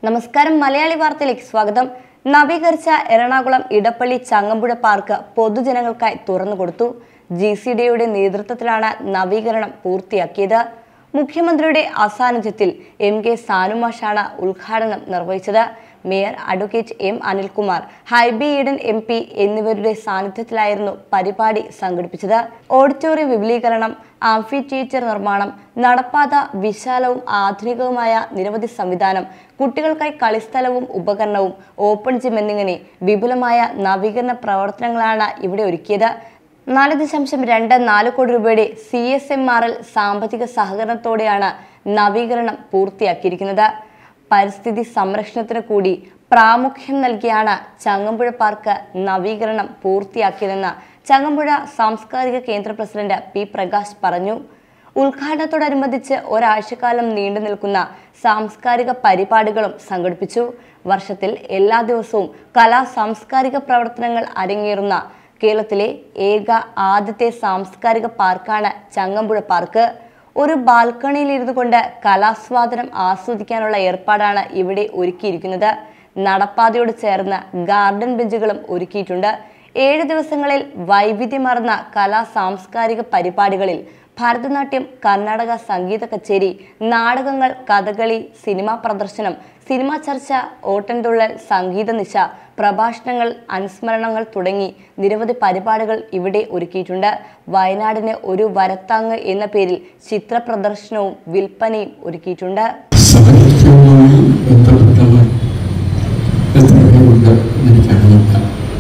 നമസ്കാരം മലയാളി വാർത്തയിലേക്ക് സ്വാഗതം നവീകരിച്ച എറണാകുളം ഇടപ്പള്ളി ചങ്ങമ്പുഴ പാർക്ക് പൊതുജനങ്ങൾക്കായി തുറന്നുകൊടുത്തു ജി സി ഡിയുടെ നേതൃത്വത്തിലാണ് നവീകരണം പൂർത്തിയാക്കിയത് മുഖ്യമന്ത്രിയുടെ അസാന്നിധ്യത്തിൽ എം കെ സാനുമാഷാണ് ഉദ്ഘാടനം നിർവഹിച്ചത് mayor advocate M Anilkumar Hibi Eden M P എന്നിവരുടെ സാന്നിധ്യത്തിലായിരുന്നു പരിപാടി സംഘടിപ്പിച്ചത് ഓഡിറ്റോറിയം വിപുലീകരണം ആംഫി തിയേറ്റർ നിർമ്മാണം നടപ്പാത വിശാലവും ആധുനികവുമായ നിരവധി സംവിധാനം കുട്ടികൾക്കായി കളിസ്ഥലവും ഉപകരണവും ഓപ്പൺ ജിം എന്നിങ്ങനെ വിപുലമായ നവീകരണ പ്രവർത്തനങ്ങളാണ് ഇവിടെ ഒരുക്കിയത് നാല് ദശാംശം രണ്ട് നാല് കോടി രൂപയുടെ C S M R L സാമ്പത്തിക സഹകരണത്തോടെയാണ് നവീകരണം പൂർത്തിയാക്കിയിരിക്കുന്നത് പരിസ്ഥിതി സംരക്ഷണത്തിന് കൂടി പ്രാമുഖ്യം നൽകിയാണ് ചങ്ങമ്പുഴ പാർക്ക് നവീകരണം പൂർത്തിയാക്കിയതെന്ന് ചങ്ങമ്പുഴ സാംസ്കാരിക കേന്ദ്ര പ്രസിഡന്റ് പി പ്രകാശ് പറഞ്ഞു ഉദ്ഘാടനത്തോടനുബന്ധിച്ച് ഒരാഴ്ചക്കാലം നീണ്ടു നിൽക്കുന്ന സാംസ്കാരിക പരിപാടികളും സംഘടിപ്പിച്ചു വർഷത്തിൽ എല്ലാ ദിവസവും കലാ സാംസ്കാരിക പ്രവർത്തനങ്ങൾ അരങ്ങേറുന്ന കേരളത്തിലെ ഏക ആദ്യത്തെ സാംസ്കാരിക പാർക്കാണ് ചങ്ങമ്പുഴ പാർക്ക് ഒരു ബാൽക്കണിയിൽ ഇരുന്നു കൊണ്ട് കലാസ്വാദനം ആസ്വദിക്കാനുള്ള ഏർപ്പാടാണ് ഇവിടെ ഒരുക്കിയിരിക്കുന്നത് നടപ്പാതയോട് ചേർന്ന് ഗാർഡൻ ബെഞ്ചുകളും ഒരുക്കിയിട്ടുണ്ട് ഏഴ് ദിവസങ്ങളിൽ വൈവിധ്യമാർന്ന കലാ സാംസ്കാരിക പരിപാടികളിൽ ഭരതനാട്യം കർണാടക സംഗീത കച്ചേരി നാടകങ്ങൾ കഥകളി സിനിമാ പ്രദർശനം സിനിമാ ചർച്ച ഓട്ടൻതുള്ളൽ സംഗീത നിശ പ്രഭാഷണങ്ങൾ അനുസ്മരണങ്ങൾ തുടങ്ങി നിരവധി പരിപാടികൾ ഇവിടെ ഒരുക്കിയിട്ടുണ്ട് വയനാടിന് ഒരു വരത്താങ്ങ് എന്ന പേരിൽ ചിത്ര പ്രദർശനവും വിൽപ്പനയും ഒരുക്കിയിട്ടുണ്ട് സാഹിത്യവുമായി ബന്ധപ്പെട്ടവർ എത്ര പേരുണ്ട് എനിക്കറിയില്ല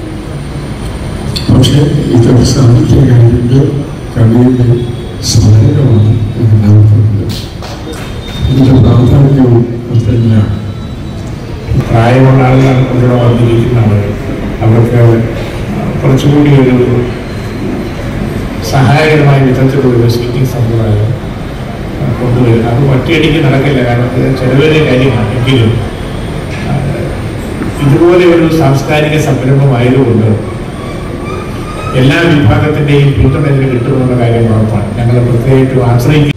പക്ഷേ ഇതൊരു സാഹിത്യ കാര്യന്റെ കവിയുടെ സ്മരണമാണ് ഇതിനകത്തുണ്ട് ഇതിന്റെ പ്രാധാന്യവും തന്നെയാണ് പ്രായമുള്ള ആളുകളാണ് ഇവിടെ വന്നിരിക്കുന്നത് അവർക്ക് കുറച്ചുകൂടി ഒരു സഹായകരമായ വിധത്തിലുള്ള ഒരു സീറ്റിംഗ് സമ്പ്രദായം കൊണ്ടുവരും അത് ഒറ്റയടിക്ക് നടക്കില്ല കാരണം ഇത് ചെലവേറിയ കാര്യമാണ് എങ്കിലും ആ, ഇതുപോലെ ഒരു സാംസ്കാരിക സംരംഭമായതുകൊണ്ട് എല്ലാ വിഭാഗത്തിൻ്റെയും പിന്തുണ ഇതിന് കിട്ടുമെന്നുള്ള കാര്യം ഉറപ്പാണ് ഞങ്ങൾ പ്രത്യേകിച്ചും ആശ്രയിക്കുന്ന